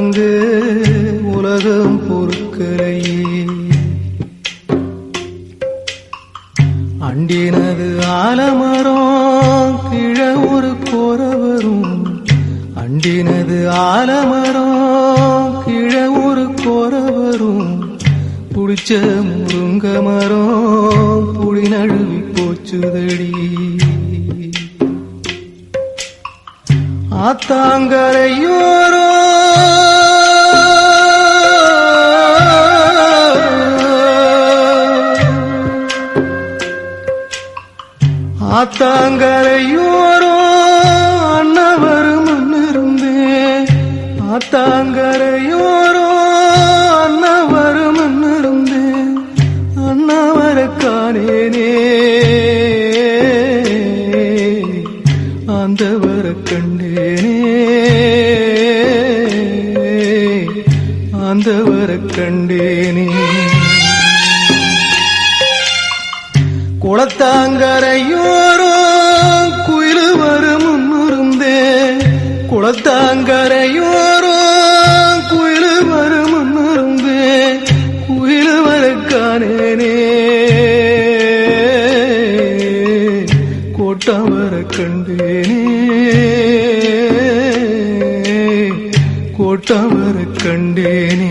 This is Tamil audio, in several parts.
மறந்து உலகம் பொறுக்கலையே அண்டினது ஆலமரம் கீழ ஒரு கோர வரும் அண்டினது ஆலமரம் கீழ ஒரு கோர வரும் புடிச்ச முருங்க மரம் புடி நழுவி போச்சுதடி ஆத்தாங்கரையோரோ ஆத்தாங்கரையோரோ அண்ணவரும் முன்னிருந்தேன் ஆத்தாங்கரையோரோ அண்ணவரும் முன்னிருந்தேன் அண்ணவரை காணேனே ஆண்டவரை கண்டேனே ஆண்டவரை கண்டேனே குளத்தாங்கரையோரோ குயில் வரும் முன்னிருந்தே குளத்தாங்கரையோரோ குயில் வரும் முன்னிருந்தே குயில் வர காணேனே கோட்டம் வர கண்டேனே கோட்டம் வர கண்டேனே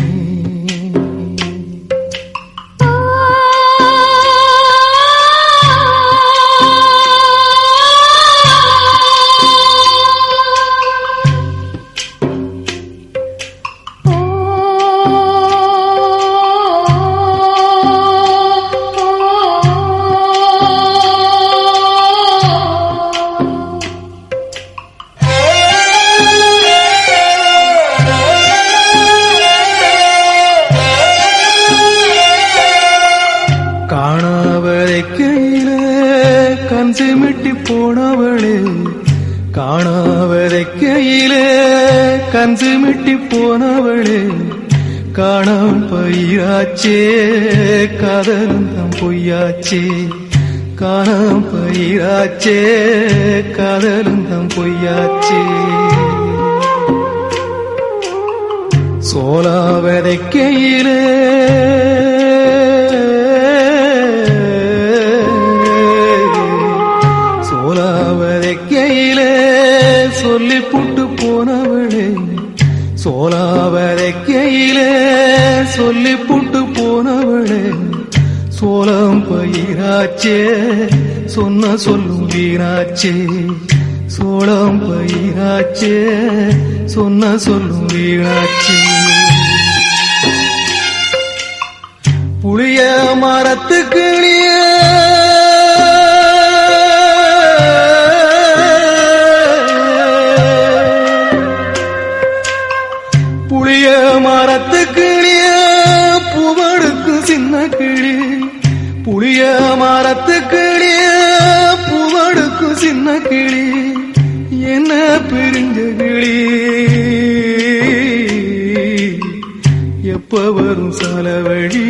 காணாவதை கையிலே கண் சிமிட்டி போனவளே காணாவதை கையிலே கண் சிமிட்டி போனவளே காணாமல் பயிராச்சே காதலும் தம் பொய்யாச்சே காணாம் பயிராச்சே காதலும் தம் பொய்யாச்சே சோலா விதைக்கையிலே சோலா விதைக்கையிலே சொல்லி புட்டு போனவளே சோலா விதைக்கையிலே சொல்லி புட்டு போனவளே சோளம் பயிராச்சே சொன்ன சொல்லும் வீணாச்சே சோளம் பயிராச்சே சொன்ன சொல்லும் வீணாச்சே புளிய மரத்துக்கிளிய புளிய மரத்துக்கிளிய புவடுக்கு சின்ன கிளி புளிய மரத்துக்கிளிய புவடுக்கு சின்ன கிளி என்ன பிரிஞ்ச கிளி எப்ப வரும் சாலவழி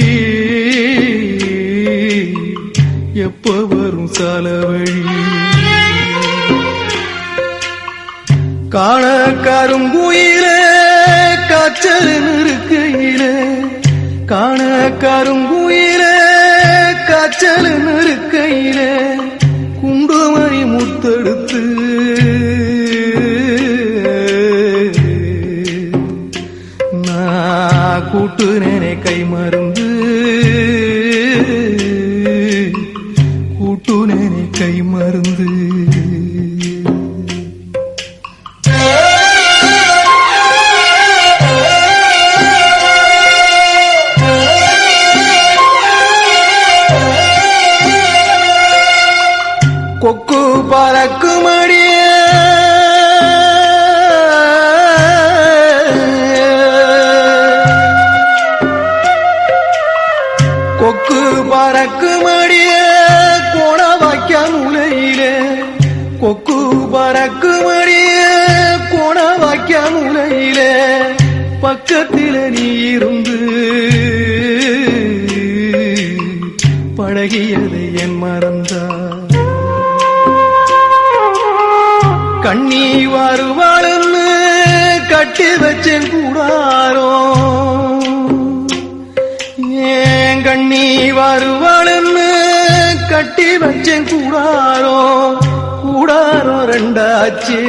எப்ப வரும் சாலவழி காண கருங்குயிலே காய்ச்சல் இருக்கையிலே காண கருங்குயிலே காய்ச்சல் இருக்கையிலே குண்டுமணி முத்தெடுத்து நான் கூட்டு நேனே கை மருந்து கூட்டு நேனே கை மருந்து கொக்கு பறக்குமடிய கொக்கு பறக்குமடிய கோண வாக்கிய முலையிலே கொக்கு பறக்குமடிய கோண வாக்கிய முலையிலே பக்கத்திலே நீ இருந்து பழகியதை என் மறந்தா கண்ணி வருவாளுன்னு கட்டி கட்டி வச்சேன் கூடாரோ ஏன் கண்ணி வருவாளுன்னு கட்டி வச்சேன் கூடாரோ கூடாரோ ரெண்டாச்சே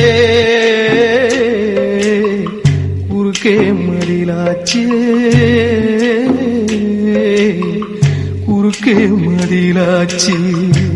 குறுக்கே மதிலாச்சே குறுக்கே மதிலாச்சே